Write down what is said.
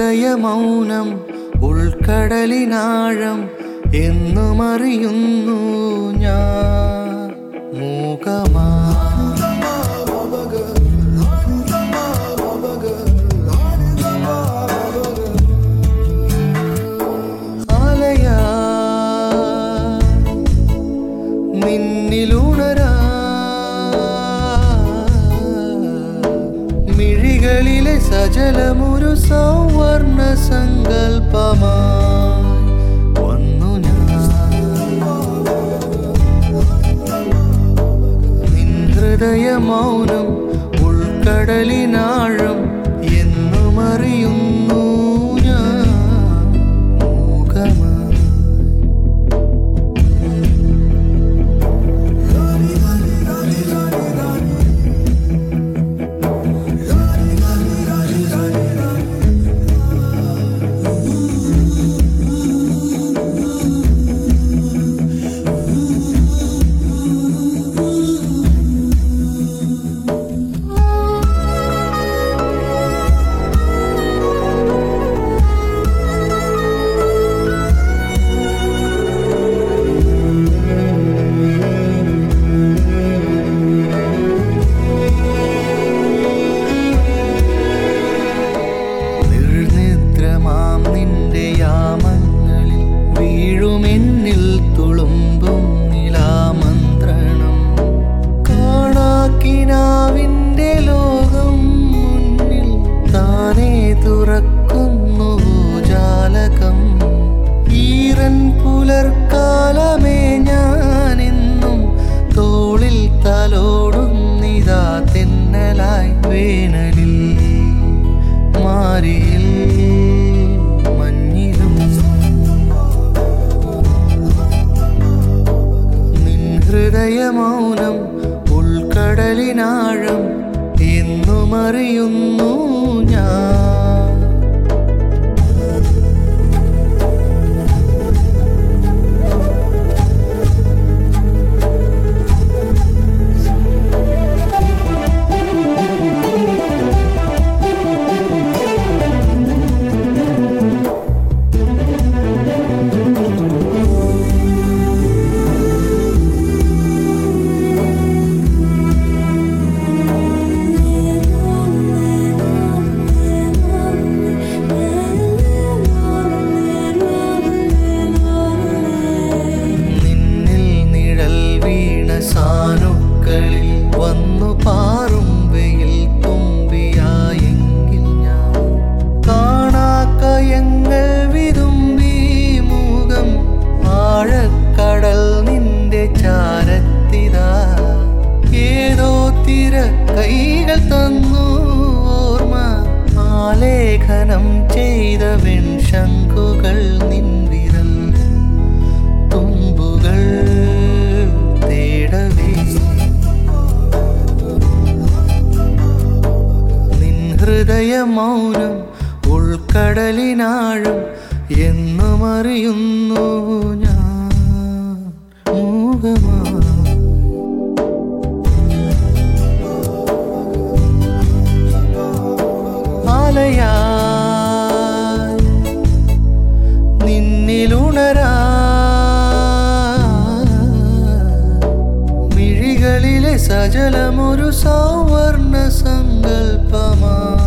ഹൃദയമൗനം ഉൾക്കടലിനാഴം എന്നുമറിയുന്നു ഞാൻ മൂകമാ ആലയാ നിന്നിലുണരാ മിഴികളിലെ സജലമൊരു സൗവർണ സങ്കൽപ്പമായി വന്നു ഞാൻ നിൻ ഹൃദയമൗനം ഉൾക്കടലിനാഴം എന്നുമറിയുന്നു ഞാൻ മൂകമായി നിർനിദ്രമാം നിന്റെ യാമങ്ങളിൽ വീഴുമെന്നിൽ തുളുമ്പും നിലാമന്ത്രണം കാണാക്കിനാവിന്റെ ലോകം മുന്നിൽ താനേ തുറക്കുന്നു ജാലകം ഈറൻ പുലർക്കാലമേ ഞാനെന്നും തോളിൽ തലോടുന്നിതാ തെന്നലായി വേനലിൽ മാരിയിൽ മഞ്ഞിലും നിൻ ഹൃദയമൗനം ഉൾക്കടലിനാഴം എന്നുമറിയുന്നു ഞാൻ നിന്നിൽ നിഴൽ വീണ സാനുക്കളിൽ വന്നു പാറും വെയിൽ തുമ്പിയായെങ്കിൽ ഞാൻ കാണാക്കയങ്ങൾ വിതുമ്പി മൂകം ആഴക്കടൽ നിന്റെ ചാരത്തിതാ ഏതോ തിര കൈകൾ തന്നു ഓർമ്മ ആലേഖനം ചെയ്ത വെൺശങ്കുകൾ നിൻ വിരൽ തുമ്പുകൾ തേടവേ നിൻ ഹൃദയമൗനം ഉൾക്കടലിനാഴം എന്നുമറിയുന്നു ഞാൻ മൂകമാ ആലയായി നിന്നിലുണരാ മിഴികളിലെ സജലമൊരു സൗവർണ സങ്കൽപ്പമാ